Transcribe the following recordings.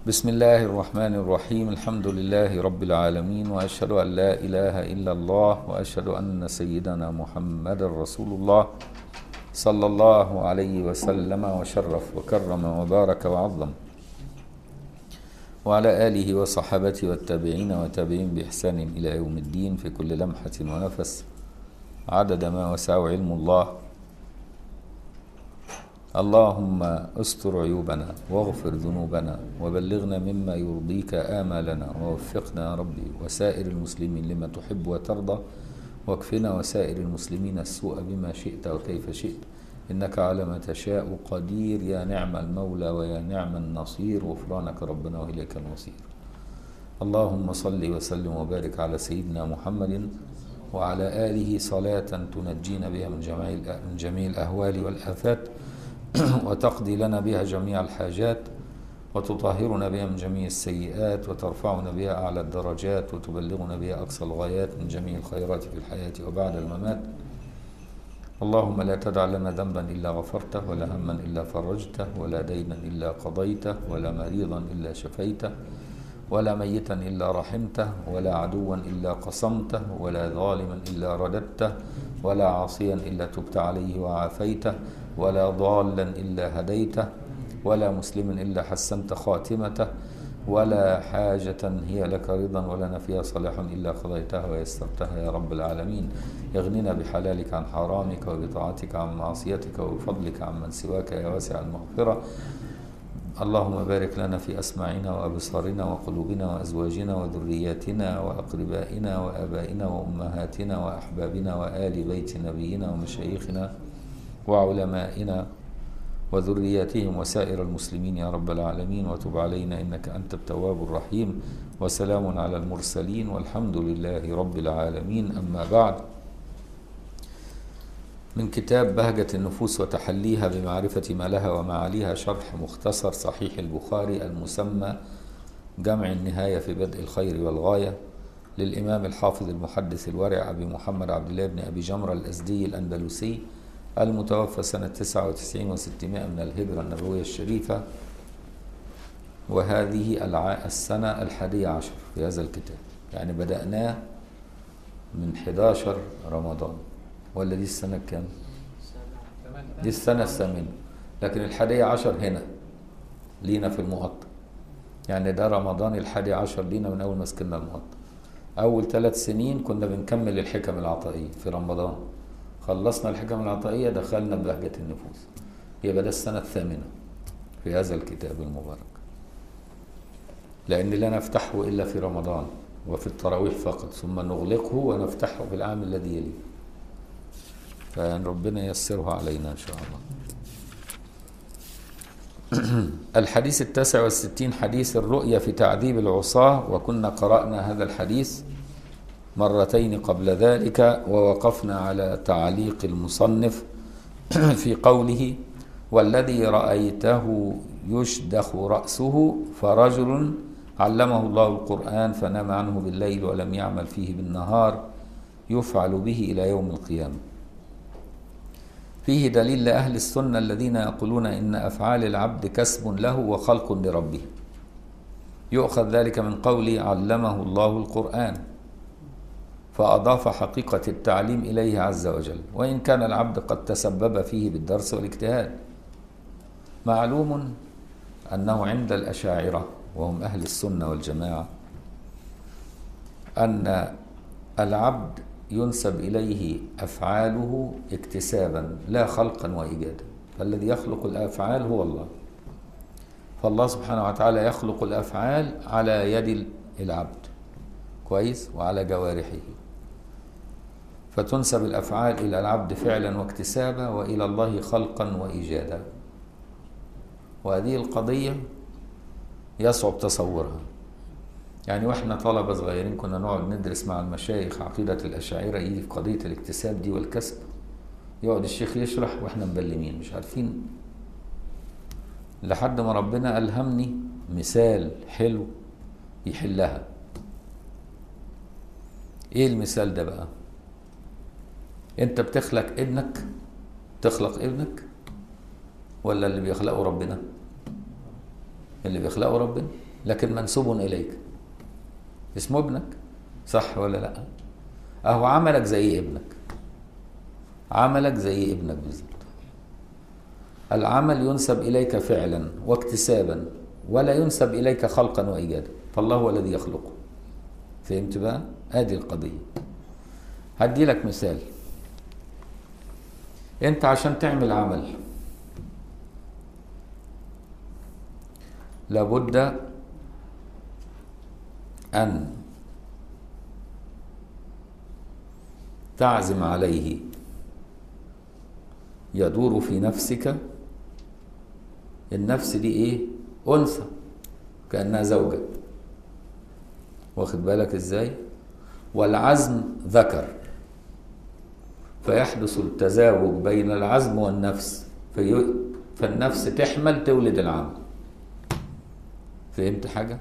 بسم الله الرحمن الرحيم الحمد لله رب العالمين واشهد ان لا اله الا الله واشهد ان سيدنا محمد رسول الله صلى الله عليه وسلم وشرف وكرم وبارك وعظم وعلى اله وصحابته والتابعين وتابعين باحسان الى يوم الدين في كل لمحه ونفس عدد ما وسع علم الله اللهم استر عيوبنا واغفر ذنوبنا وبلغنا مما يرضيك آمالنا ووفقنا يا ربي وسائر المسلمين لما تحب وترضى واكفنا وسائر المسلمين السوء بما شئت وكيف شئت إنك على ما تشاء قدير يا نعم المولى ويا نعم النصير غفرانك ربنا وإليك المصير اللهم صل وسلم وبارك على سيدنا محمد وعلى آله صلاة تنجينا بها من جميع من جميع الأهوال والآفات وتقضي لنا بها جميع الحاجات وتطهرنا بها من جميع السيئات وترفعنا بها أعلى الدرجات وتبلغنا بها أقصى الغايات من جميع الخيرات في الحياة وبعد الممات اللهم لا تدع لنا ذنبا إلا غفرته ولا هما إلا فرجته ولا دينا إلا قضيته ولا مريضا إلا شفيته ولا ميتا إلا رحمته ولا عدوا إلا قصمته ولا ظالما إلا رددته ولا عاصيا إلا تبت عليه وعافيته ولا ضالا إلا هديته ولا مسلما إلا حسنت خاتمته ولا حاجة هي لك رضا ولنا فيها صلاح إلا قضيتها ويسرتها يا رب العالمين اغننا بحلالك عن حرامك وبطاعتك عن معصيتك وبفضلك عن من سواك يا واسع المغفرة اللهم بارك لنا في أسماعنا وأبصارنا وقلوبنا وأزواجنا وذرياتنا وأقربائنا وآبائنا وأمهاتنا وأحبابنا وآل بيت نبينا ومشايخنا وعلمائنا وذرياتهم وسائر المسلمين يا رب العالمين وتب علينا إنك أنت التواب الرحيم وسلام على المرسلين والحمد لله رب العالمين أما بعد من كتاب بهجة النفوس وتحليها بمعرفة ما لها ومعاليها شرح مختصر صحيح البخاري المسمى جمع النهاية في بدء الخير والغاية للإمام الحافظ المحدث الورع أبي محمد عبد الله بن أبي جمرة الأزدي الأندلسي المتوفى سنة 99 و600 من الهجرة النبوية الشريفة وهذه السنة الحادية عشر في هذا الكتاب يعني بدأناه من 11 رمضان ولا دي السنة كام؟ دي السنة الثامنة لكن الحادية عشر هنا لينا في المقطم يعني ده رمضان الحادي عشر لينا من أول ما سكننا المقطم أول ثلاث سنين كنا بنكمل الحكم العطائية في رمضان خلصنا الحكم العطائية دخلنا بهجة النفوس يبقى ده السنة الثامنة في هذا الكتاب المبارك لأن لا نفتحه إلا في رمضان وفي التراويح فقط ثم نغلقه ونفتحه في العام الذي يليه فربنا ييسرها علينا إن شاء الله الحديث التاسع والستين حديث الرؤيا في تعذيب العصاة وكنا قرأنا هذا الحديث مرتين قبل ذلك ووقفنا على تعليق المصنف في قوله والذي رأيته يشدخ رأسه فرجل علمه الله القرآن فنام عنه بالليل ولم يعمل فيه بالنهار يفعل به إلى يوم القيامة فيه دليل لأهل السنة الذين يقولون إن أفعال العبد كسب له وخلق لربه يؤخذ ذلك من قول علمه الله القرآن فأضاف حقيقة التعليم إليه عز وجل وإن كان العبد قد تسبب فيه بالدرس والاجتهاد معلوم أنه عند الأشاعرة وهم أهل السنة والجماعة أن العبد ينسب إليه أفعاله اكتسابا لا خلقا وإيجادا فالذي يخلق الأفعال هو الله فالله سبحانه وتعالى يخلق الأفعال على يد العبد كويس وعلى جوارحه فتنسب الافعال الى العبد فعلا واكتسابا والى الله خلقا وايجادا وهذه القضيه يصعب تصورها يعني واحنا طلبه صغيرين كنا نقعد ندرس مع المشايخ عقيده الاشاعره يجي في قضيه الاكتساب دي والكسب يقعد الشيخ يشرح واحنا مبلمين مش عارفين لحد ما ربنا الهمني مثال حلو يحلها ايه المثال ده بقى انت بتخلق ابنك تخلق ابنك ولا اللي بيخلقه ربنا اللي بيخلقه ربنا لكن منسوب اليك اسمه ابنك صح ولا لا اهو عملك زي ابنك عملك زي ابنك بالظبط العمل ينسب اليك فعلا واكتسابا ولا ينسب اليك خلقا وايجادا فالله هو الذي يخلقه فهمت بقى ادي القضيه هدي لك مثال انت عشان تعمل عمل لابد ان تعزم عليه يدور في نفسك النفس دي ايه انثى كانها زوجه واخد بالك ازاي والعزم ذكر فيحدث التزاوج بين العزم والنفس في فالنفس تحمل تولد العمل فهمت حاجه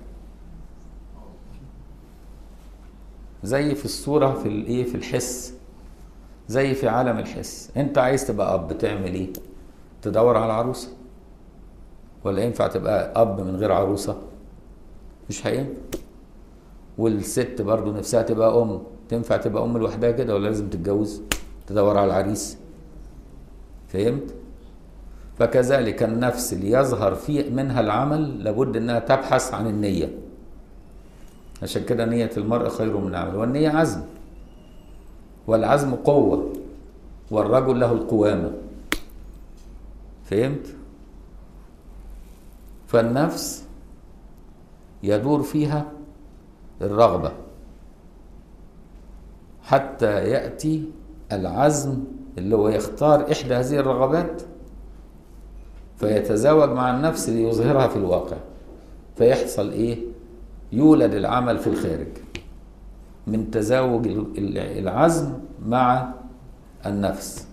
زي في الصوره في الايه في الحس زي في عالم الحس انت عايز تبقى اب تعمل ايه تدور على عروسه ولا ينفع تبقى اب من غير عروسه مش هينفع والست برضو نفسها تبقى ام تنفع تبقى ام لوحدها كده ولا لازم تتجوز تدور على العريس فهمت فكذلك النفس ليظهر في منها العمل لابد انها تبحث عن النيه عشان كده نية المرء خير من عمل والنية عزم والعزم قوة والرجل له القوامة فهمت فالنفس يدور فيها الرغبة حتى يأتي العزم اللي هو يختار إحدى هذه الرغبات فيتزاوج مع النفس ليظهرها في الواقع فيحصل إيه يولد العمل في الخارج من تزاوج العزم مع النفس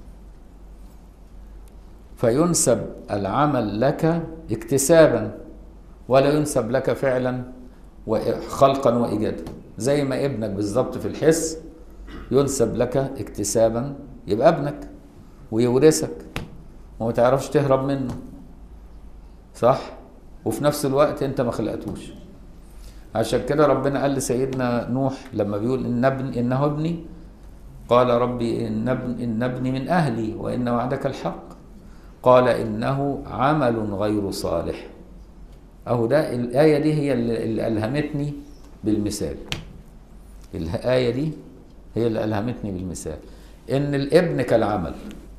فينسب العمل لك اكتسابا ولا ينسب لك فعلا خلقا وايجادا زي ما ابنك بالظبط في الحس ينسب لك اكتسابا يبقى ابنك ويورثك وما تعرفش تهرب منه صح وفي نفس الوقت انت ما خلقتوش عشان كده ربنا قال لسيدنا نوح لما بيقول إن ابن إنه ابني قال ربي إن, ابن إن ابني من أهلي وإن وعدك الحق قال إنه عمل غير صالح أهو ده الآية دي هي اللي ألهمتني بالمثال الآية دي هي اللي ألهمتني بالمثال إن الابن كالعمل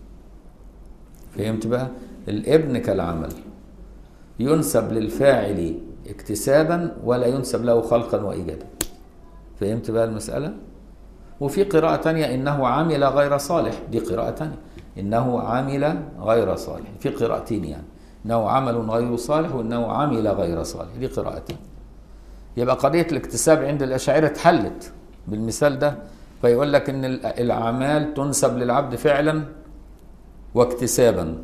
فهمت بقى الابن كالعمل ينسب للفاعل اكتسابا ولا ينسب له خلقا وايجادا فهمت بقى المساله وفي قراءه تانية انه عمل غير صالح دي قراءه تانية انه عمل غير صالح في قراءتين يعني انه عمل غير صالح وانه عمل غير صالح دي قراءتين يبقى قضيه الاكتساب عند الاشاعره اتحلت بالمثال ده فيقول لك ان الاعمال تنسب للعبد فعلا واكتسابا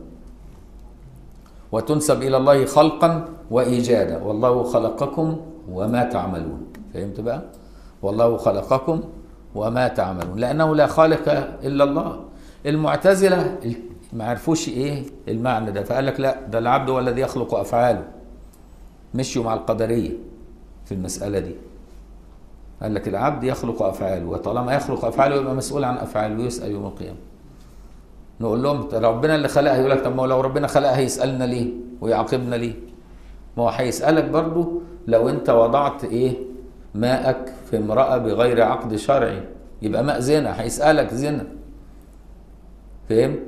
وتنسب الى الله خلقا وايجادا والله خلقكم وما تعملون فهمت بقى والله خلقكم وما تعملون لانه لا خالق الا الله المعتزله ما عرفوش ايه المعنى ده فقال لك لا ده العبد هو الذي يخلق افعاله مشوا مع القدريه في المساله دي قال لك العبد يخلق افعاله وطالما يخلق افعاله يبقى مسؤول عن افعاله ويسال يوم القيامه نقول لهم ربنا اللي خلقها يقول لك طب ما لو ربنا خلقها هيسالنا ليه ويعاقبنا ليه ما هو هيسالك برضه لو انت وضعت ايه ماءك في امراه بغير عقد شرعي يبقى ماء زنا هيسالك زنا فهمت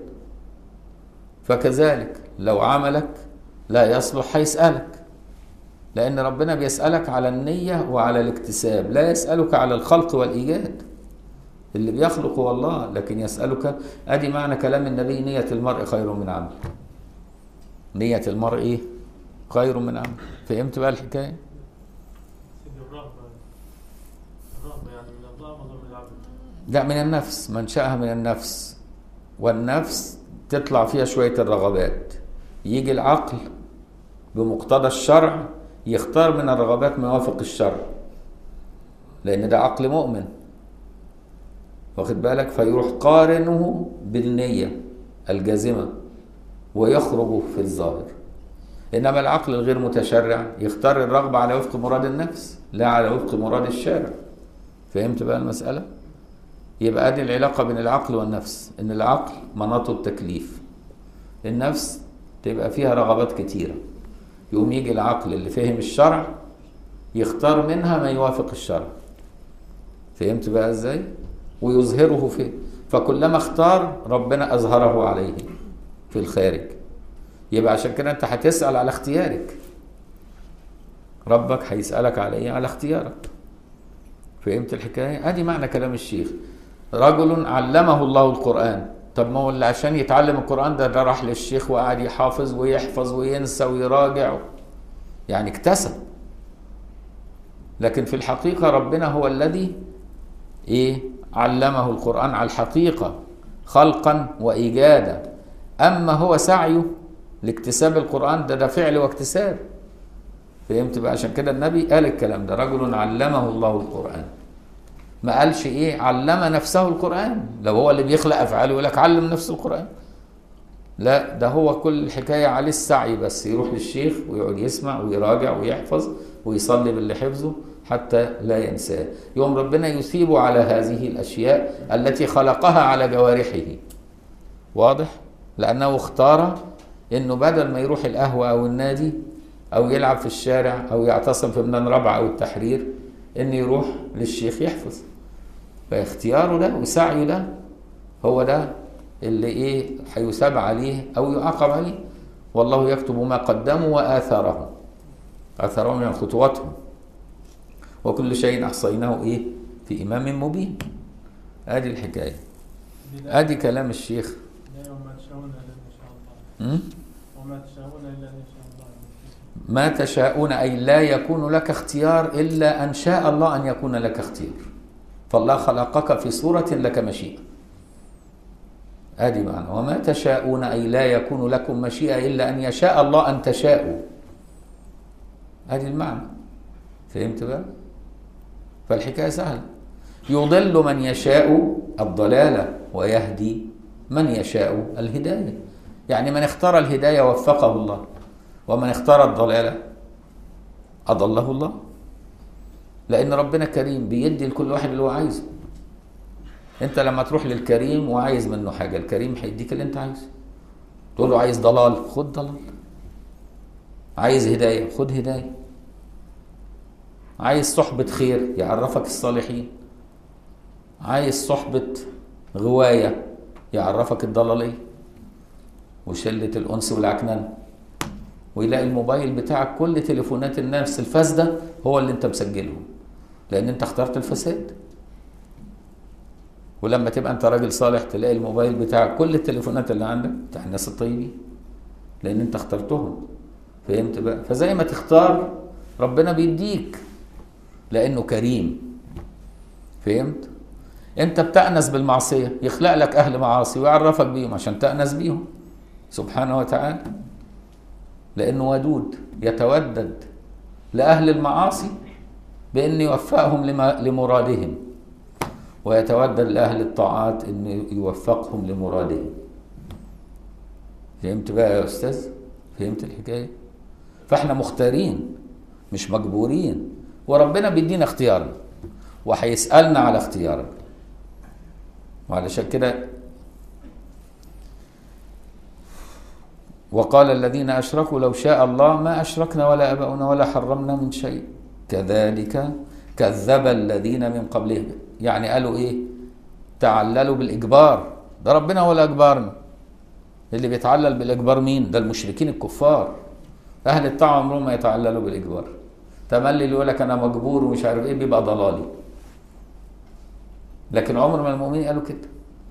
فكذلك لو عملك لا يصلح هيسالك لان ربنا بيسالك على النيه وعلى الاكتساب لا يسالك على الخلق والايجاد اللي بيخلق هو الله لكن يسألك أدي معنى كلام النبي نية المرء خير من عمل نية المرء إيه؟ خير من عمل فهمت بقى الحكاية؟ الرغبة الرغبة يعني من الله ولا من العبد لا من النفس منشأها من النفس والنفس تطلع فيها شوية الرغبات يجي العقل بمقتضى الشرع يختار من الرغبات ما يوافق الشرع لأن ده عقل مؤمن واخد بالك فيروح قارنه بالنية الجازمة ويخرج في الظاهر انما العقل الغير متشرع يختار الرغبه على وفق مراد النفس لا على وفق مراد الشارع فهمت بقى المساله يبقى ادي العلاقه بين العقل والنفس ان العقل مناط التكليف النفس تبقى فيها رغبات كتيره يقوم يجي العقل اللي فهم الشرع يختار منها ما يوافق الشرع فهمت بقى ازاي ويظهره فيه فكلما اختار ربنا اظهره عليه في الخارج يبقى عشان كده انت هتسال على اختيارك ربك هيسالك على ايه على اختيارك فهمت الحكايه ادي معنى كلام الشيخ رجل علمه الله القران طب ما هو اللي عشان يتعلم القران ده ده راح للشيخ وقعد يحافظ ويحفظ وينسى ويراجع يعني اكتسب لكن في الحقيقه ربنا هو الذي ايه علمه القران على الحقيقه خلقا وايجادا اما هو سعيه لاكتساب القران ده ده فعل واكتساب فهمت بقى عشان كده النبي قال الكلام ده رجل علمه الله القران ما قالش ايه علم نفسه القران لو هو اللي بيخلق افعاله يقول لك علم نفسه القران لا ده هو كل الحكايه عليه السعي بس يروح للشيخ ويقعد يسمع ويراجع ويحفظ ويصلي باللي حفظه حتى لا ينساه يوم ربنا يثيب على هذه الاشياء التي خلقها على جوارحه واضح لانه اختار انه بدل ما يروح القهوه او النادي او يلعب في الشارع او يعتصم في ميدان رابعه او التحرير انه يروح للشيخ يحفظ فاختياره ده وسعيه ده هو ده اللي ايه هيثاب عليه او يعاقب عليه والله يكتب ما قدموا واثارهم اثارهم يعني خطواتهم وكل شيء احصيناه ايه في امام مبين ادي الحكايه ادي كلام الشيخ لا وما تشاءون الا ان شاء الله م? وما تشاءون الا ان شاء الله ما تشاءون أي لا يكون لك اختيار إلا أن شاء الله أن يكون لك اختيار فالله خلقك في صورة لك مشيئة هذه معنى وما تشاءون أي لا يكون لكم مشيئة إلا أن يشاء الله أن تشاءوا هذه المعنى فهمت بقى فالحكاية سهلة يضل من يشاء الضلالة ويهدي من يشاء الهداية يعني من اختار الهداية وفقه الله ومن اختار الضلالة أضله الله لأن ربنا كريم بيدي لكل واحد اللي هو عايزه أنت لما تروح للكريم وعايز منه حاجة الكريم هيديك اللي أنت عايزه تقول له عايز ضلال خد ضلال عايز هداية خد هداية عايز صحبة خير يعرفك الصالحين عايز صحبة غواية يعرفك الضلالية وشلة الأنس والعكننة ويلاقي الموبايل بتاعك كل تليفونات الناس الفاسدة هو اللي انت مسجلهم لان انت اخترت الفساد ولما تبقى انت راجل صالح تلاقي الموبايل بتاعك كل التليفونات اللي عندك بتاع الناس الطيبين لان انت اخترتهم فهمت بقى فزي ما تختار ربنا بيديك لانه كريم فهمت انت بتأنس بالمعصية يخلق لك اهل معاصي ويعرفك بيهم عشان تأنس بيهم سبحانه وتعالى لأنه ودود يتودد لأهل المعاصي بأن يوفقهم لما لمرادهم ويتودد لأهل الطاعات أن يوفقهم لمرادهم فهمت بقى يا أستاذ؟ فهمت الحكاية؟ فإحنا مختارين مش مجبورين وربنا بيدينا اختيارنا وهيسألنا على اختيارنا وعلشان كده وقال الذين أشركوا لو شاء الله ما أشركنا ولا أباؤنا ولا حرمنا من شيء كذلك كذب الذين من قبلهم يعني قالوا إيه تعللوا بالإجبار ده ربنا هو اللي أجبرنا اللي بيتعلل بالإجبار مين ده المشركين الكفار أهل الطاعة عمرهم ما يتعللوا بالإجبار تملي اللي يقول لك أنا مجبور ومش عارف إيه بيبقى ضلالي لكن عمر ما المؤمنين قالوا كده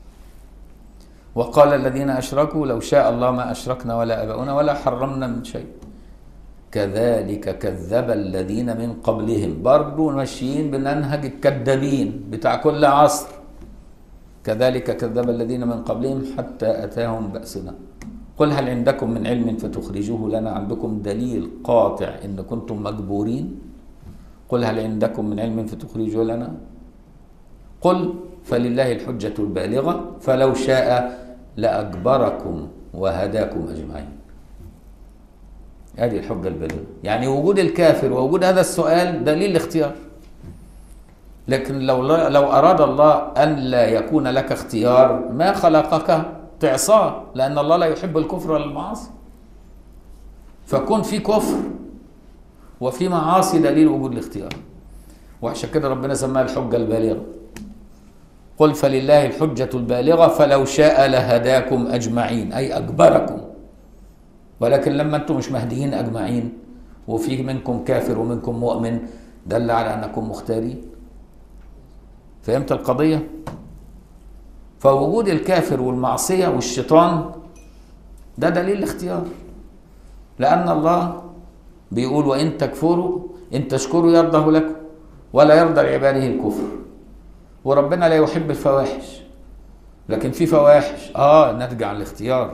وقال الذين أشركوا لو شاء الله ما أشركنا ولا أباؤنا ولا حرمنا من شيء كذلك كذب الذين من قبلهم برضو ماشيين بمنهج الكذابين بتاع كل عصر كذلك كذب الذين من قبلهم حتى أتاهم بأسنا قل هل عندكم من علم فتخرجوه لنا عندكم دليل قاطع إن كنتم مجبورين قل هل عندكم من علم فتخرجوه لنا قل فلله الحجة البالغة فلو شاء لأجبركم وهداكم أجمعين ادي الحجه البالغه يعني وجود الكافر ووجود هذا السؤال دليل الاختيار لكن لو لو اراد الله ان لا يكون لك اختيار ما خلقك تعصاه لان الله لا يحب الكفر ولا المعاصي فكون في كفر وفي معاصي دليل وجود الاختيار وعشان كده ربنا سماها الحجه البالغه قل فلله الحجه البالغه فلو شاء لهداكم اجمعين اي اجبركم ولكن لما انتم مش مهديين اجمعين وفي منكم كافر ومنكم مؤمن دل على انكم مختارين فهمت القضيه فوجود الكافر والمعصيه والشيطان ده دليل الاختيار لان الله بيقول وان تكفروا ان تشكروا يرضه لكم ولا يرضى لعباده الكفر وربنا لا يحب الفواحش لكن في فواحش اه ناتجه عن الاختيار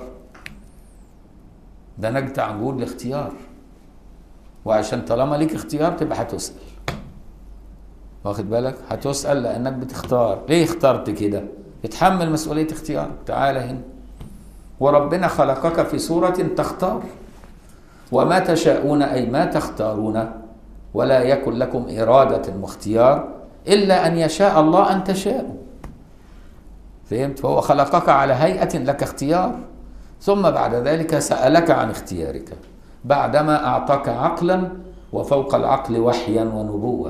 ده ناتج عن وجود الاختيار وعشان طالما ليك اختيار تبقى هتسأل واخد بالك هتسأل لأنك بتختار ليه اخترت كده اتحمل مسؤولية اختيارك تعالى هنا وربنا خلقك في صورة تختار وما تشاءون أي ما تختارون ولا يكن لكم إرادة واختيار إلا أن يشاء الله أن تشاءوا فهمت فهو خلقك على هيئة لك اختيار ثم بعد ذلك سألك عن اختيارك بعدما أعطاك عقلا وفوق العقل وحيا ونبوة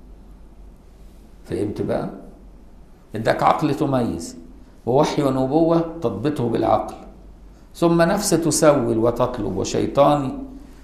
فهمت بقى اداك عقل تميز ووحي ونبوة تضبطه بالعقل ثم نفس تسول وتطلب وشيطان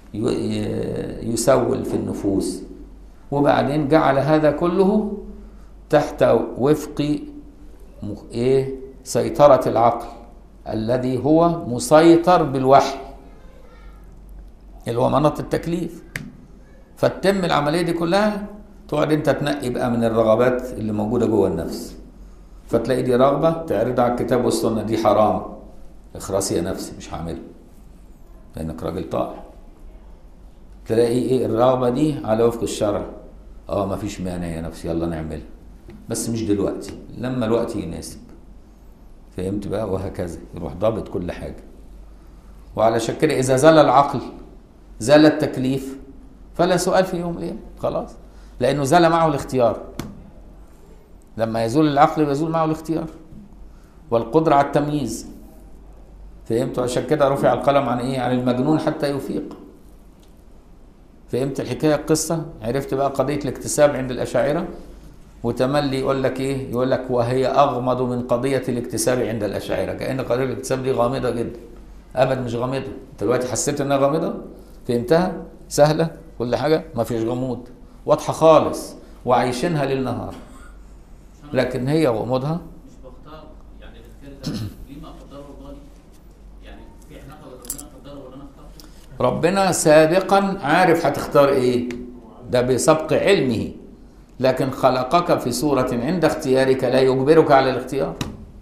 يسول في النفوس وبعدين جعل هذا كله تحت وفق ايه سيطرة العقل الذي هو مسيطر بالوحي اللي هو مناط التكليف فتتم العمليه دي كلها تقعد انت تنقي بقى من الرغبات اللي موجوده جوه النفس فتلاقي دي رغبه تعرض على الكتاب والسنه دي حرام اخرسي يا نفسي مش هعملها لانك راجل طائع تلاقي ايه الرغبه دي على وفق الشرع اه ما فيش مانع يا نفسي يلا نعملها بس مش دلوقتي لما الوقت يناسب فهمت بقى وهكذا يروح ضابط كل حاجه وعلشان كده اذا زال العقل زال التكليف فلا سؤال في يوم القيامه خلاص لانه زال معه الاختيار لما يزول العقل يزول معه الاختيار والقدره على التمييز فهمت عشان كده رفع القلم عن ايه عن المجنون حتى يفيق فهمت الحكايه القصه عرفت بقى قضيه الاكتساب عند الاشاعره وتملي يقول لك ايه يقول لك وهي اغمض من قضيه الاكتساب عند الاشاعره كان قضيه الاكتساب دي غامضه جدا ابدا مش غامضه انت دلوقتي حسيت انها غامضه فهمتها سهله كل حاجه ما فيش غموض واضحه خالص وعايشينها ليل نهار لكن هي غموضها مش بختار يعني الاختيار ده ليه ما قدره الله لي؟ يعني في علاقه ربنا قدره ولا انا اخترته؟ ربنا سابقا عارف هتختار ايه ده بسبق علمه لكن خلقك في صورة عند اختيارك لا يجبرك على الاختيار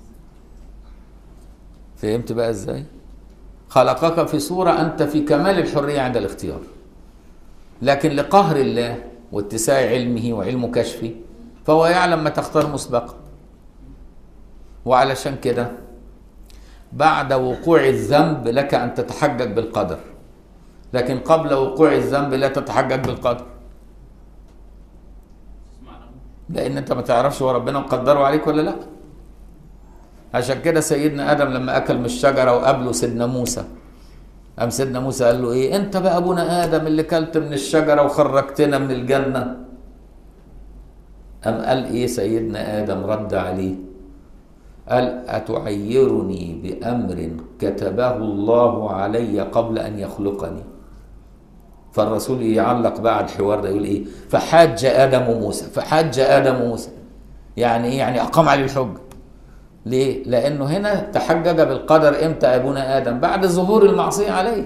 فهمت بقى ازاي خلقك في صورة أنت في كمال الحرية عند الاختيار لكن لقهر الله واتساع علمه وعلم كشفه فهو يعلم ما تختار مسبقا وعلشان كده بعد وقوع الذنب لك أن تتحجج بالقدر لكن قبل وقوع الذنب لا تتحجج بالقدر تسمعنا لان انت ما تعرفش هو ربنا مقدره عليك ولا لا عشان كده سيدنا ادم لما اكل من الشجره وقابله سيدنا موسى قام سيدنا موسى قال له ايه انت بقى ابونا ادم اللي كلت من الشجره وخرجتنا من الجنه قام قال ايه سيدنا ادم رد عليه قال اتعيرني بامر كتبه الله علي قبل ان يخلقني فالرسول يعلق بقى على الحوار ده يقول ايه فحاج ادم موسى فحاج ادم موسى يعني ايه يعني اقام عليه الحج ليه لانه هنا تحجج بالقدر امتى ابونا ادم بعد ظهور المعصيه عليه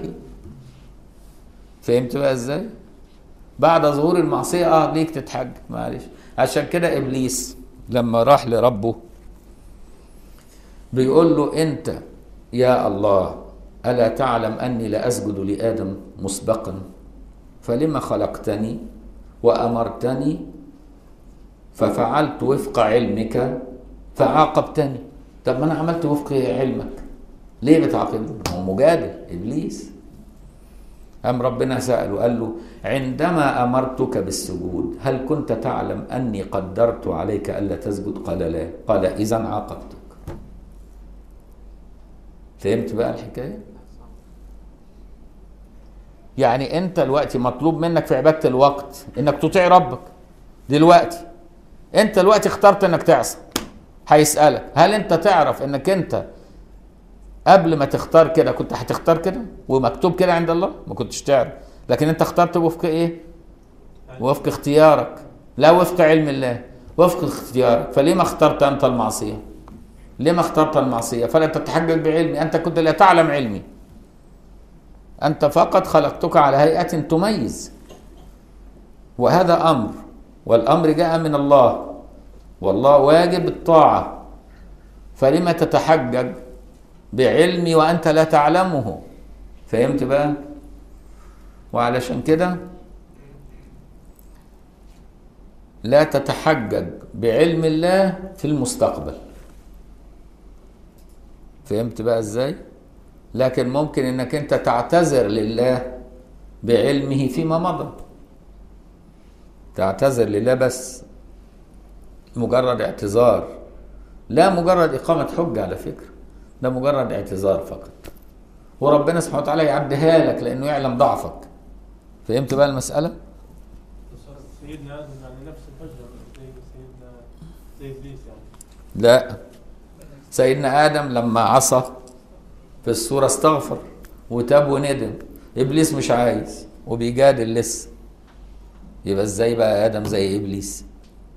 فهمت بقى ازاي بعد ظهور المعصيه اه ليك تتحجج معلش عشان كده ابليس لما راح لربه بيقول له انت يا الله الا تعلم اني لاسجد لادم مسبقا فلما خلقتني وامرتني ففعلت وفق علمك فعاقبتني طب ما انا عملت وفق علمك ليه بتعاقبني هو مجادل ابليس قام ربنا سأله قال له عندما أمرتك بالسجود هل كنت تعلم أني قدرت عليك ألا تسجد قال لا قال إذا عاقبتك فهمت بقى الحكاية يعني أنت دلوقتي مطلوب منك في عبادة الوقت إنك تطيع ربك دلوقتي أنت دلوقتي اخترت إنك تعصى هيسألك هل أنت تعرف إنك أنت قبل ما تختار كده كنت هتختار كده ومكتوب كده عند الله ما كنتش تعرف لكن انت اخترت وفق ايه وفق اختيارك لا وفق علم الله وفق اختيارك فليه ما اخترت انت المعصيه ليه ما اخترت المعصيه فلا تتحجج بعلمي انت كنت لا تعلم علمي انت فقط خلقتك على هيئه تميز وهذا امر والامر جاء من الله والله واجب الطاعه فلما تتحجج بعلمي وانت لا تعلمه فهمت بقى وعلشان كده لا تتحجج بعلم الله في المستقبل فهمت بقى ازاي لكن ممكن انك انت تعتذر لله بعلمه فيما مضى تعتذر لله بس مجرد اعتذار لا مجرد اقامه حجه على فكره ده مجرد اعتذار فقط وربنا سبحانه وتعالى يعديها لك لانه يعلم ضعفك فهمت بقى المساله سيدنا ادم يعني نفس الحجه زي سيدنا زي ابليس يعني لا سيدنا ادم لما عصى في السوره استغفر وتاب وندم ابليس مش عايز وبيجادل لسه يبقى ازاي بقى ادم زي ابليس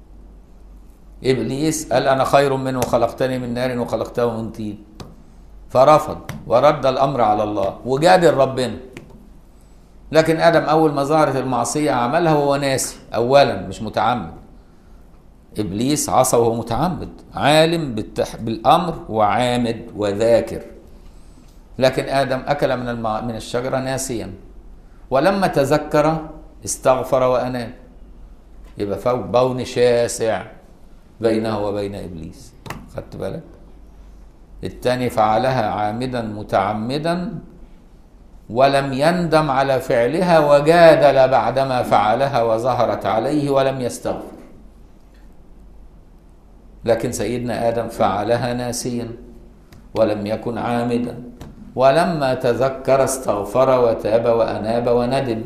ابليس قال انا خير منه خلقتني من نار وخلقته من طين فرفض ورد الامر على الله وجادل ربنا لكن ادم اول ما ظهرت المعصيه عملها وهو ناسي اولا مش متعمد ابليس عصى وهو متعمد عالم بالتح... بالامر وعامد وذاكر لكن ادم اكل من المع... من الشجره ناسيا ولما تذكر استغفر واناب يبقى فوق بون شاسع بينه وبين ابليس خدت بالك الثاني فعلها عامدا متعمدا ولم يندم على فعلها وجادل بعدما فعلها وظهرت عليه ولم يستغفر لكن سيدنا ادم فعلها ناسيا ولم يكن عامدا ولما تذكر استغفر وتاب واناب وندم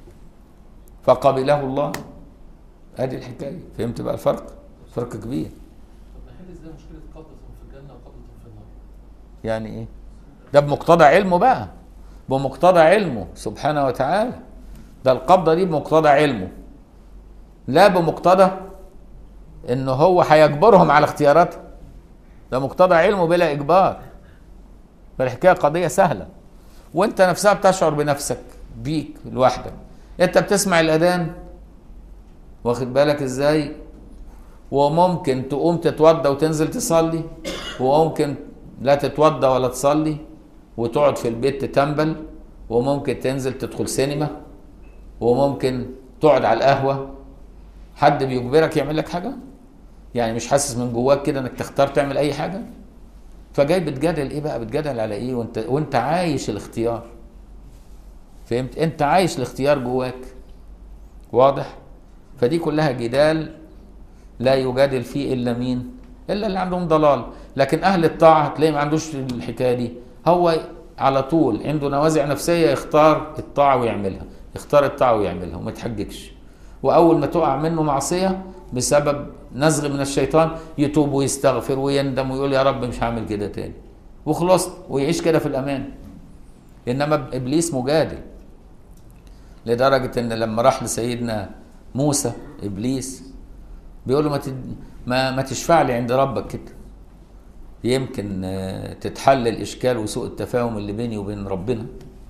فقبله الله ادي الحكايه فهمت بقى الفرق فرق كبير طب نحل ازاي مشكله قبضة في الجنه وقبضة في النار؟ يعني ايه ده بمقتضى علمه بقى بمقتضى علمه سبحانه وتعالى ده القبضه دي بمقتضى علمه لا بمقتضى ان هو هيجبرهم على اختياراتهم ده مقتضى علمه بلا اجبار فالحكايه قضيه سهله وانت نفسها بتشعر بنفسك بيك لوحدك انت بتسمع الاذان واخد بالك ازاي وممكن تقوم تتوضى وتنزل تصلي وممكن لا تتوضى ولا تصلي وتقعد في البيت تتنبل وممكن تنزل تدخل سينما وممكن تقعد على القهوة حد بيجبرك يعمل لك حاجة يعني مش حاسس من جواك كده انك تختار تعمل اي حاجة فجاي بتجادل ايه بقى بتجادل على ايه وانت وانت عايش الاختيار فهمت انت عايش الاختيار جواك واضح فدي كلها جدال لا يجادل فيه الا مين الا اللي عندهم ضلال لكن اهل الطاعه هتلاقيه ما عندوش الحكايه دي هو على طول عنده نوازع نفسيه يختار الطاعه ويعملها يختار الطاعه ويعملها وما يتحججش واول ما تقع منه معصيه بسبب نزغ من الشيطان يتوب ويستغفر ويندم ويقول يا رب مش هعمل كده تاني وخلص ويعيش كده في الامان انما ابليس مجادل لدرجه ان لما راح لسيدنا موسى ابليس بيقول له ما تد... ما, ما تشفع لي عند ربك كده يمكن آه، تتحل الاشكال وسوء التفاهم اللي بيني وبين ربنا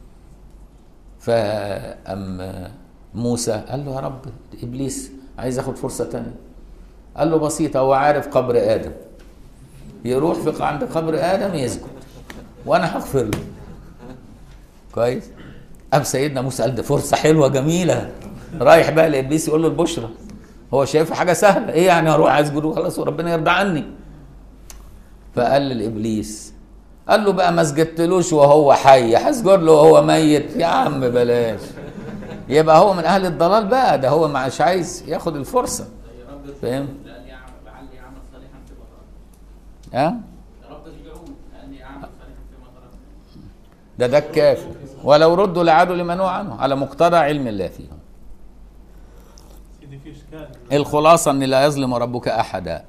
فأم آه، موسى قال له يا رب ابليس عايز اخد فرصه تانية قال له بسيطه هو عارف قبر ادم يروح في عند قبر ادم يسجد وانا هغفر له كويس قام سيدنا موسى قال ده فرصه حلوه جميله رايح بقى لابليس يقول له البشرى هو شايفها حاجه سهله ايه يعني هروح اسجد وخلاص وربنا يرضى عني فقال لابليس قال له بقى ما سجدتلوش وهو حي هسجد له وهو ميت يا عم بلاش يبقى هو من اهل الضلال بقى ده هو مش عايز ياخد الفرصه يا رب فاهم؟ لاني اعمل لعلي اعمل صالحا فيما تركت ها يا رب ارجعون لاني اعمل صالحا فيما تركت ده ده الكافر ولو ردوا لعادوا لما نهوا عنه على مقتضى علم الله فيهم سيدي في اشكال الخلاصة أن لا يظلم ربك أحدا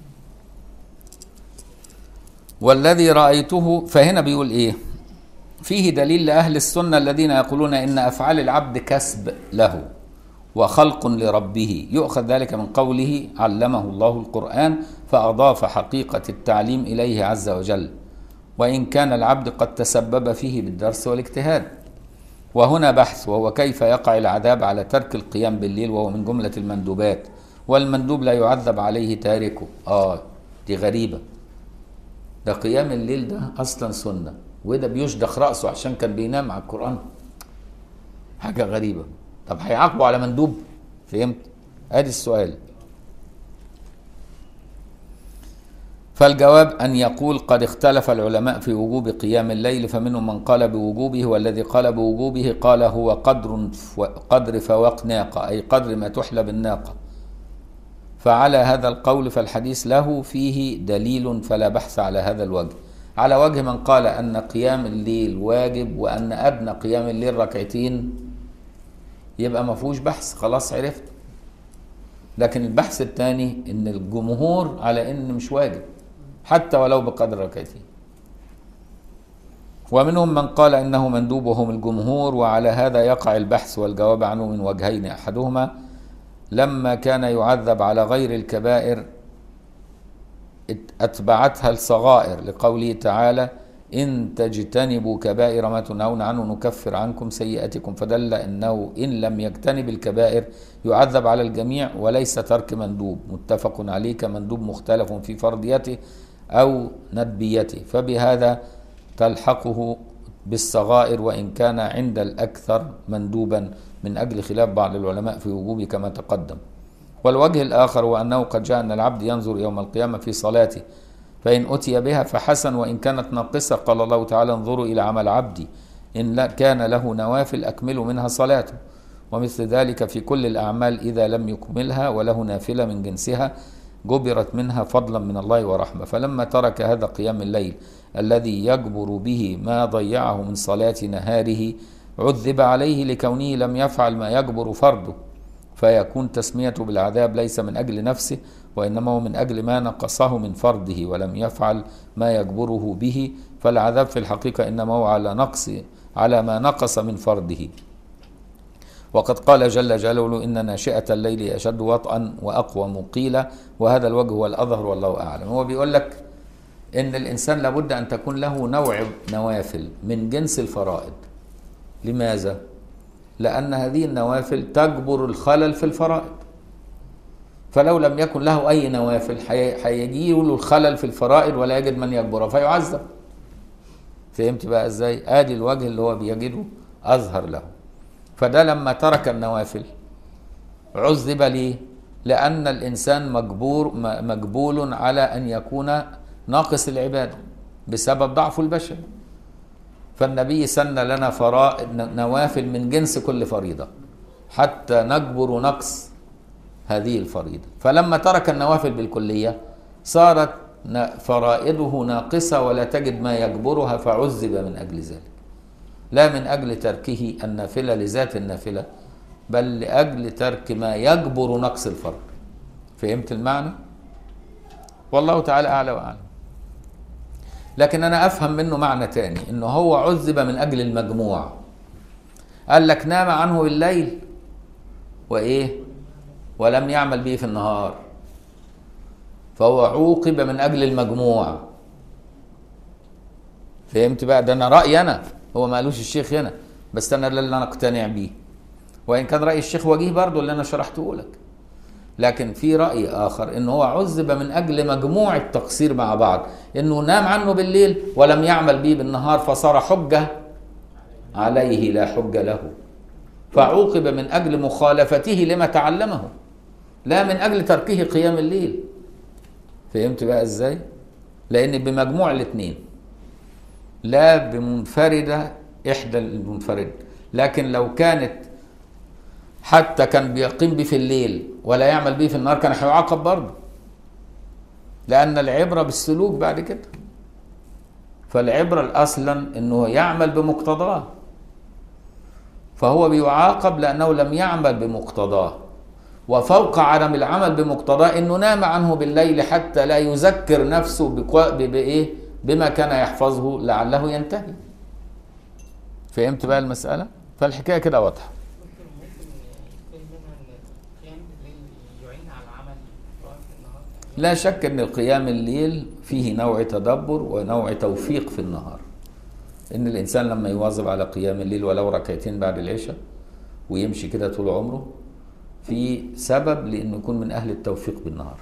والذي رأيته فهنا بيقول إيه فيه دليل لأهل السنة الذين يقولون إن أفعال العبد كسب له وخلق لربه يؤخذ ذلك من قوله علمه الله القرآن فأضاف حقيقة التعليم إليه عز وجل وإن كان العبد قد تسبب فيه بالدرس والاجتهاد وهنا بحث وهو كيف يقع العذاب على ترك القيام بالليل وهو من جملة المندوبات والمندوب لا يعذب عليه تاركه آه دي غريبة ده قيام الليل ده أصلا سنة وده بيشدخ رأسه عشان كان بينام على القرآن حاجة غريبة طب هيعاقبه على مندوب فهمت ادي السؤال فالجواب أن يقول قد اختلف العلماء في وجوب قيام الليل فمنهم من قال بوجوبه والذي قال بوجوبه قال هو قدر قدر فواق ناقة أي قدر ما تحلب الناقة فعلى هذا القول فالحديث له فيه دليل فلا بحث على هذا الوجه على وجه من قال أن قيام الليل واجب وأن أدنى قيام الليل ركعتين يبقى ما فيهوش بحث خلاص عرفت لكن البحث الثاني ان الجمهور على ان مش واجب حتى ولو بقدر ركعتين ومنهم من قال انه مندوب وهم الجمهور وعلى هذا يقع البحث والجواب عنه من وجهين احدهما لما كان يعذب على غير الكبائر اتبعتها الصغائر لقوله تعالى إن تجتنبوا كبائر ما تنهون عنه نكفر عنكم سيئاتكم فدل أنه إن لم يجتنب الكبائر يعذب على الجميع وليس ترك مندوب متفق عليه كمندوب مختلف في فرضيته أو ندبيته فبهذا تلحقه بالصغائر وإن كان عند الأكثر مندوبا من أجل خلاف بعض العلماء في وجوبه كما تقدم والوجه الآخر هو أنه قد جاء أن العبد ينظر يوم القيامة في صلاته فإن أتي بها فحسن وإن كانت ناقصة قال الله تعالى انظروا إلى عمل عبدي إن لا كان له نوافل أكملوا منها صلاته ومثل ذلك في كل الأعمال إذا لم يكملها وله نافلة من جنسها جبرت منها فضلا من الله ورحمة فلما ترك هذا قيام الليل الذي يجبر به ما ضيعه من صلاة نهاره عذب عليه لكونه لم يفعل ما يجبر فرضه فيكون تسميته بالعذاب ليس من أجل نفسه وإنما هو من أجل ما نقصه من فرضه ولم يفعل ما يجبره به فالعذاب في الحقيقة إنما هو على نقص على ما نقص من فرضه وقد قال جل جلاله إن ناشئة الليل أشد وطئا وأقوى مقيلة وهذا الوجه هو الأظهر والله أعلم هو بيقول لك إن الإنسان لابد أن تكون له نوع نوافل من جنس الفرائض لماذا؟ لأن هذه النوافل تجبر الخلل في الفرائض فلو لم يكن له أي نوافل هيجي له الخلل في الفرائض ولا يجد من يجبرها فيعذب فهمت بقى ازاي؟ ادي الوجه اللي هو بيجده اظهر له فده لما ترك النوافل عذب ليه؟ لأن الإنسان مجبور مجبول على أن يكون ناقص العبادة بسبب ضعفه البشري فالنبي سن لنا فرائض نوافل من جنس كل فريضة حتى نجبر نقص هذه الفريضة فلما ترك النوافل بالكلية صارت فرائضه ناقصة ولا تجد ما يجبرها فعذب من أجل ذلك لا من أجل تركه النافلة لذات النافلة بل لأجل ترك ما يجبر نقص الفرض فهمت المعنى؟ والله تعالى أعلى وأعلم لكن أنا أفهم منه معنى تاني إنه هو عذب من أجل المجموع قال لك نام عنه بالليل وإيه؟ ولم يعمل به في النهار فهو عوقب من اجل المجموع فهمت بقى ده انا رايي انا هو ما قالوش الشيخ هنا بس انا اللي انا اقتنع بيه وان كان راي الشيخ وجيه برضه اللي انا شرحته لك لكن في راي اخر ان هو عذب من اجل مجموع التقصير مع بعض انه نام عنه بالليل ولم يعمل به بالنهار فصار حجه عليه لا حجه له فعوقب من اجل مخالفته لما تعلمه لا من اجل تركه قيام الليل فهمت بقى ازاي لان بمجموع الاثنين لا بمنفردة إحدى المنفرد لكن لو كانت حتى كان بيقيم به في الليل ولا يعمل به في النهار كان هيعاقب برضه لأن العبرة بالسلوك بعد كده فالعبرة أصلا أنه يعمل بمقتضاه فهو بيعاقب لأنه لم يعمل بمقتضاه وفوق عدم العمل بمقتضاه أنه نام عنه بالليل حتى لا يذكر نفسه بقو- ب- بإيه بما كان يحفظه لعله ينتهي فهمت بقى المسألة فالحكاية كده واضحة ممكن ممكن يكون منها ان القيام بالليل يعين على العمل في وقت النهار لا شك ان قيام الليل فيه نوع تدبر ونوع توفيق في النهار ان الانسان لما يواظب على قيام الليل ولو ركعتين بعد العشاء ويمشي كده طول عمره في سبب لانه يكون من اهل التوفيق بالنهار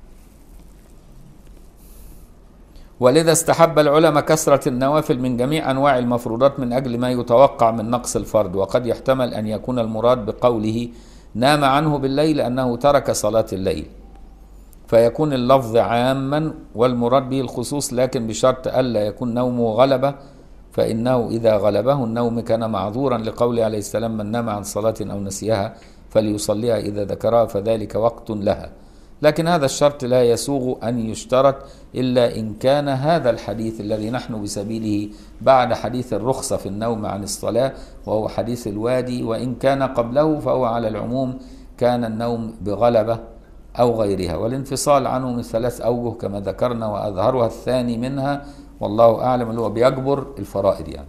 ولذا استحب العلماء كثرة النوافل من جميع أنواع المفروضات من أجل ما يتوقع من نقص الفرد وقد يحتمل أن يكون المراد بقوله نام عنه بالليل أنه ترك صلاة الليل فيكون اللفظ عاما والمراد به الخصوص لكن بشرط ألا يكون نومه غلبة فإنه إذا غلبه النوم كان معذورا لقوله عليه السلام من نام عن صلاة أو نسيها فليصليها إذا ذكرها فذلك وقت لها لكن هذا الشرط لا يسوغ أن يشترط إلا إن كان هذا الحديث الذي نحن بسبيله بعد حديث الرخصة في النوم عن الصلاة وهو حديث الوادي وإن كان قبله فهو على العموم كان النوم بغلبة أو غيرها والانفصال عنه من ثلاث أوجه كما ذكرنا وأظهرها الثاني منها والله أعلم اللي هو بيجبر الفرائض يعني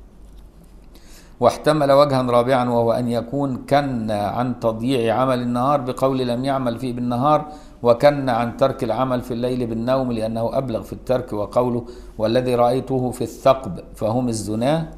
واحتمل وجها رابعا وهو أن يكون كن عن تضييع عمل النهار بقول لم يعمل فيه بالنهار وكن عن ترك العمل في الليل بالنوم لأنه أبلغ في الترك وقوله والذي رأيته في الثقب فهم الزناه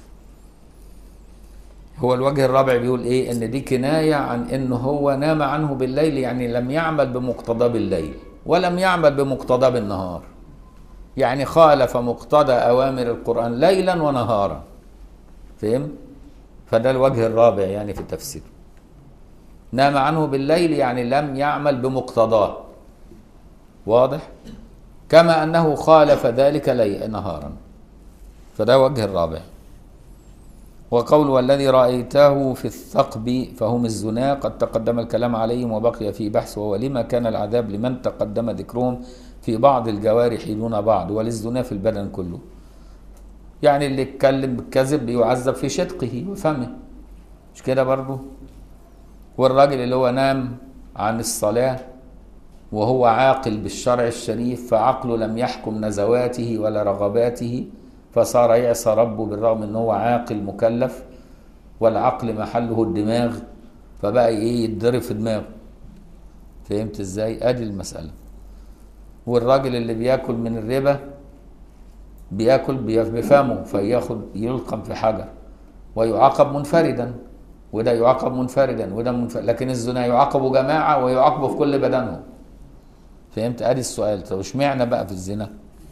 هو الوجه الرابع بيقول ايه ان دي كناية عن انه هو نام عنه بالليل يعني لم يعمل بمقتضى بالليل ولم يعمل بمقتضى بالنهار يعني خالف مقتضى اوامر القرآن ليلا ونهارا فهم فده الوجه الرابع يعني في التفسير نام عنه بالليل يعني لم يعمل بمقتضاه واضح كما انه خالف ذلك لي نهارا فده وجه الرابع وقول والذي رأيته في الثقب فهم الزنا قد تقدم الكلام عليهم وبقي في بحث وهو لما كان العذاب لمن تقدم ذكرهم في بعض الجوارح دون بعض وللزنا في البدن كله يعني اللي اتكلم بالكذب بيعذب في شدقه وفمه مش كده برضه والراجل اللي هو نام عن الصلاة وهو عاقل بالشرع الشريف فعقله لم يحكم نزواته ولا رغباته فصار يعصى ربه بالرغم ان هو عاقل مكلف والعقل محله الدماغ فبقى ايه يتضرب في دماغه فهمت ازاي ادي المسألة والراجل اللي بياكل من الربا بياكل بفمه فياخد يلقم في حجر ويعاقب منفردا وده يعاقب منفردا وده منفرد لكن الزنا يعاقب جماعة ويعاقبوا في كل بدنهم فهمت ادي السؤال طب اشمعنى بقى في الزنا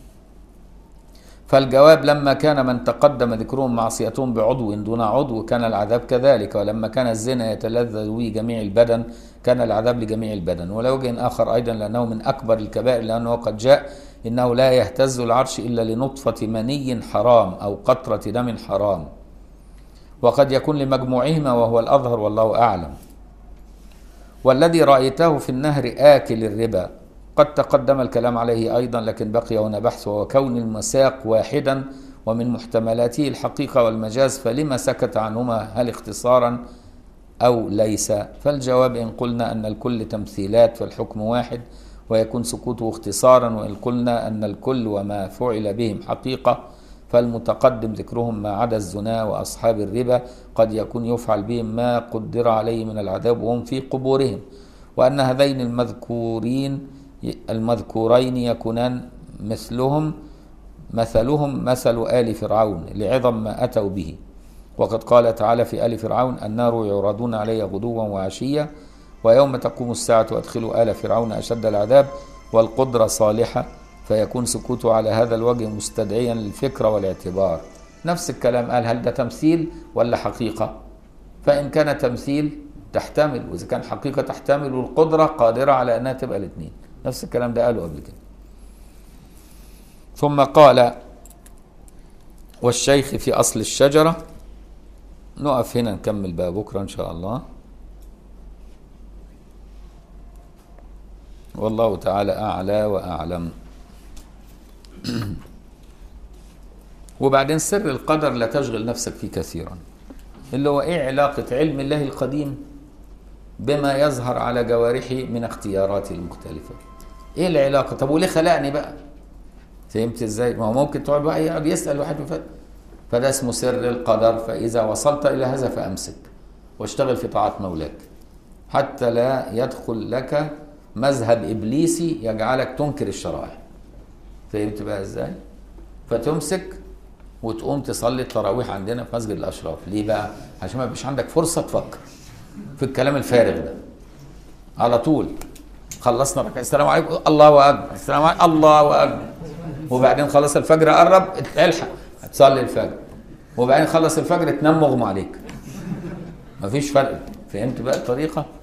فالجواب لما كان من تقدم ذكرهم معصيتهم بعضو دون عضو كان العذاب كذلك ولما كان الزنا يتلذذ به جميع البدن كان العذاب لجميع البدن ولا وجه آخر أيضا لأنه من أكبر الكبائر لأنه قد جاء إنه لا يهتز العرش إلا لنطفة مني حرام أو قطرة دم حرام وقد يكون لمجموعهما وهو الأظهر والله أعلم والذي رأيته في النهر آكل الربا قد تقدم الكلام عليه أيضا لكن بقي هنا بحث وهو كون المساق واحدا ومن محتملاته الحقيقة والمجاز فلما سكت عنهما هل اختصارا أو ليس فالجواب إن قلنا أن الكل تمثيلات فالحكم واحد ويكون سكوته اختصارا وإن قلنا أن الكل وما فعل بهم حقيقة فالمتقدم ذكرهم ما عدا الزنا وأصحاب الربا قد يكون يفعل بهم ما قدر عليه من العذاب وهم في قبورهم وأن هذين المذكورين المذكورين يكونان مثلهم مثلهم مثل آل فرعون لعظم ما أتوا به وقد قال تعالى في آل فرعون النار يعرضون علي غدوا وعشيا ويوم تقوم الساعة وادخلوا آل فرعون أشد العذاب والقدرة صالحة فيكون سكوته على هذا الوجه مستدعيا للفكرة والاعتبار نفس الكلام قال هل ده تمثيل ولا حقيقة فإن كان تمثيل تحتمل وإذا كان حقيقة تحتمل والقدرة قادرة على أنها تبقى الاثنين نفس الكلام ده قاله قبل كده ثم قال والشيخ في أصل الشجرة نقف هنا نكمل بقى بكرة إن شاء الله والله تعالى أعلى وأعلم وبعدين سر القدر لا تشغل نفسك فيه كثيرا اللي هو ايه علاقة علم الله القديم بما يظهر على جوارحي من اختياراتي المختلفة ايه العلاقة طب وليه خلقني بقى فهمت ازاي ما هو ممكن تقعد بقى يقعد يسأل واحد وفات فده اسمه سر القدر فإذا وصلت إلى هذا فأمسك واشتغل في طاعة مولاك حتى لا يدخل لك مذهب إبليسي يجعلك تنكر الشرائع فهمت بقى ازاي فتمسك وتقوم تصلي التراويح عندنا في مسجد الاشراف ليه بقى عشان ما يبقاش عندك فرصه تفكر في الكلام الفارغ ده على طول خلصنا ركعه السلام عليكم الله اكبر السلام عليكم الله اكبر وبعدين خلص الفجر قرب الحق تصلي الفجر وبعدين خلص الفجر تنام مغمى عليك مفيش فرق فهمت بقى الطريقه